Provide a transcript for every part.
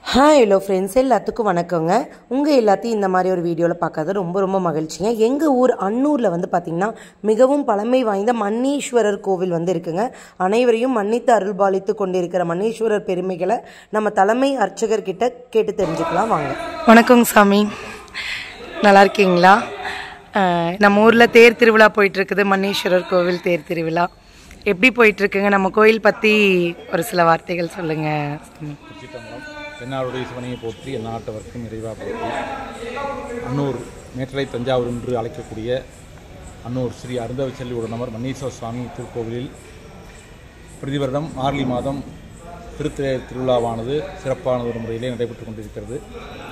hi hello friends எல்லாத்துக்கும் வணக்கங்க உங்கள் எல்லாத்தையும் இந்த மாதிரி ஒரு வீடியோவில் பார்க்கறது ரொம்ப ரொம்ப மகிழ்ச்சிங்க எங்கள் ஊர் அன்னூரில் வந்து பார்த்திங்கன்னா மிகவும் பழமை வாய்ந்த மன்னீஸ்வரர் கோவில் வந்து இருக்குங்க அனைவரையும் மன்னித்து அருள்பாலித்து கொண்டிருக்கிற மன்னீஸ்வரர் பெருமைகளை நம்ம தலைமை அர்ச்சகர்கிட்ட கேட்டு தெரிஞ்சுக்கலாம் வாங்க வணக்கங்க சாமி நல்லா இருக்கீங்களா அஹ், நம்ம ஊரில் தேர் திருவிழா போயிட்டு இருக்குது மன்னீஸ்வரர் கோவில் தேர் திருவிழா எப்படி போயிட்டு இருக்குங்க நம்ம கோயில் பற்றி ஒரு சில வார்த்தைகள் சொல்லுங்க சாமி திருச்சிட்டம்பலம் தென்னாடுடைய சிவனையை போற்றி எந்நாட்டவர்க்கும் இறைவா போற்றி அன்னூர் மேற்றலை தஞ்சாவூர் என்று அழைக்கக்கூடிய அன்னூர் ஸ்ரீ அருந்தவச்செல்வி உடனமர் மன்னீஸ்வர சுவாமி திருக்கோவிலில் பிரதி வருடம் மார்கழி மாதம் திருத்திரை திருவிழாவானது சிறப்பான ஒரு முறையிலே நடைபெற்று கொண்டிருக்கிறது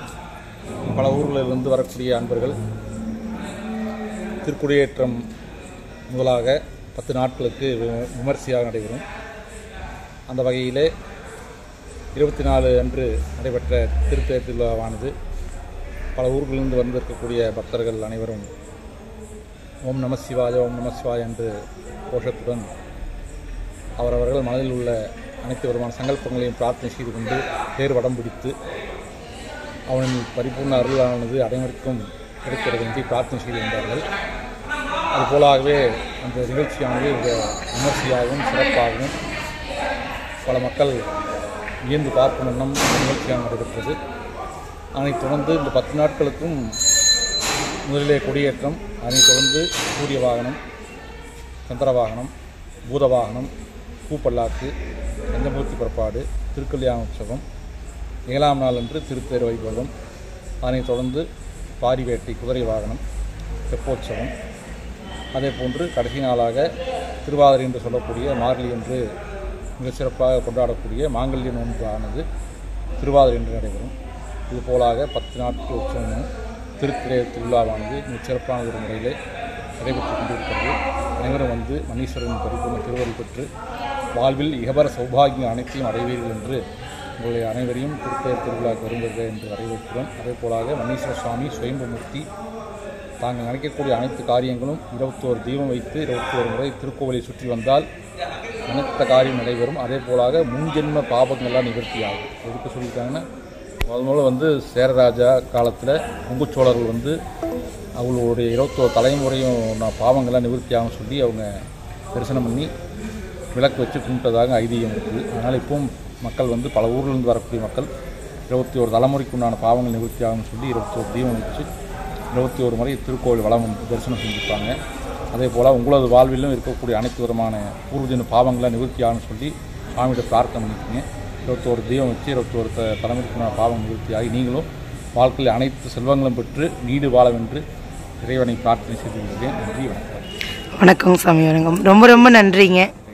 பல ஊர்களிலிருந்து வரக்கூடிய அன்பர்கள் திருக்குடியேற்றம் முதலாக பத்து நாட்களுக்கு வி- விமரிசையாக நடைபெறும் அந்த வகையிலே இருபத்தி நாலு அன்று நடைபெற்ற திருத்தேர் திருவிழாவானது பல ஊர்களிலிருந்து வந்திருக்கக்கூடிய பக்தர்கள் அனைவரும் ஓம் நம சிவாய ஓம் நம சிவாய என்று கோஷத்துடன் அவரவர்கள் மனதில் உள்ள அனைத்து விதமான சங்கல்பங்களையும் பிரார்த்தனை செய்து கொண்டு தேர் வடம் பிடித்து அவனின் பரிபூர்ண அருளானது அனைவருக்கும் கிடைக்கிறது என்று பிரார்த்தனை செய்து வந்தார்கள் அதுபோலாகவே அந்த நிகழ்ச்சியானது மிக விமர்சையாகவும் சிறப்பாகவும் பல மக்கள் வியந்து பார்க்கும் வண்ணம் இந்த நிகழ்ச்சியாக நடைபெற்றது அதனைத் தொடர்ந்து இந்த பத்து நாட்களுக்கும் முதலிலே கொடியேற்றம் அதனைத் தொடர்ந்து சூரிய வாகனம் சந்திர வாகனம் பூத வாகனம் பூப்பல்லாக்கு பஞ்சமூர்த்தி புறப்பாடு திருக்கல்யாண உற்சவம் ஏழாம் நாள் அன்று திருத்தேர் வைபவம் அதனைத் தொடர்ந்து பாரிவேட்டை குதிரை வாகனம் தெப்போற்சவம் அதே போன்று கடைசி நாளாக திருவாதிரை என்று சொல்லக்கூடிய மார்கழி என்று மிக சிறப்பாக கொண்டாடக்கூடிய மாங்கல்ய நோன்பு ஆனது திருவாதிரை என்று நடைபெறும் இது போலாக பத்து நாட்கள் உற்சவமும் திருத்திரை திருவிழாவானது மிக சிறப்பான ஒரு முறையிலே நடைபெற்று கொண்டிருக்கிறது அனைவரும் வந்து மன்னீஸ்வரன் பரிபூர்ண திருவருள் பெற்று வாழ்வில் இகபர சௌபாகியம் அனைத்தையும் அடைவீர்கள் என்று உங்களுடைய அனைவரையும் திருத்தேர் திருவிழாவுக்கு வருகிறது என்று வரவேற்கிறோம் அதே போலாக மன்னீஸ்வர சுவாமி சுயம்புமூர்த்தி தாங்கள் நினைக்கக்கூடிய அனைத்து காரியங்களும் இருபத்தோரு தீபம் வைத்து இருபத்தோரு முறை திருக்கோவிலை சுற்றி வந்தால் நினைத்த காரியம் நடைபெறும் அதே போலாக முன்ஜென்ம பாபங்கள்லாம் நிவர்த்தியாகும் எதுக்கு சொல்லியிருக்காங்கன்னா முதல் முதல்ல வந்து சேரராஜா காலத்தில் பொங்குச்சோழர்கள் வந்து அவங்களுடைய இருபத்தோரு தலைமுறையும் நான் பாவங்கள்லாம் நிவர்த்தியாகும் சொல்லி அவங்க தரிசனம் பண்ணி விளக்கு வச்சு கும்பிட்டதாக ஐதீகம் இருக்குது அதனால் இப்பவும் மக்கள் வந்து பல ஊர்லேருந்து வரக்கூடிய மக்கள் இருபத்தி ஒரு தலைமுறைக்கு உண்டான பாவங்கள் நிவர்த்தி ஆகும்னு சொல்லி இருபத்தோரு தீபம் வச்சு இருபத்தி ஒரு முறை திருக்கோவில் வளம் வந்து தரிசனம் செஞ்சுப்பாங்க அதே போல் உங்களது வாழ்விலும் இருக்கக்கூடிய அனைத்து விதமான பூர்வஜன பாவங்களை நிவர்த்தி ஆகும்னு சொல்லி சுவாமிகிட்ட பிரார்த்தனை பண்ணிக்கோங்க இருபத்தோரு தீபம் வச்சு இருபத்தோரு த தலைமுறைக்குண்டான பாவம் நிவர்த்தி ஆகி நீங்களும் வாழ்க்கையில் அனைத்து செல்வங்களும் பெற்று நீடு வாழவென்று இறைவனை பிரார்த்தனை செய்து கொள்கிறேன் நன்றி வணக்கம் வணக்கம் சாமி வணக்கம் ரொம்ப ரொம்ப நன்றிங்க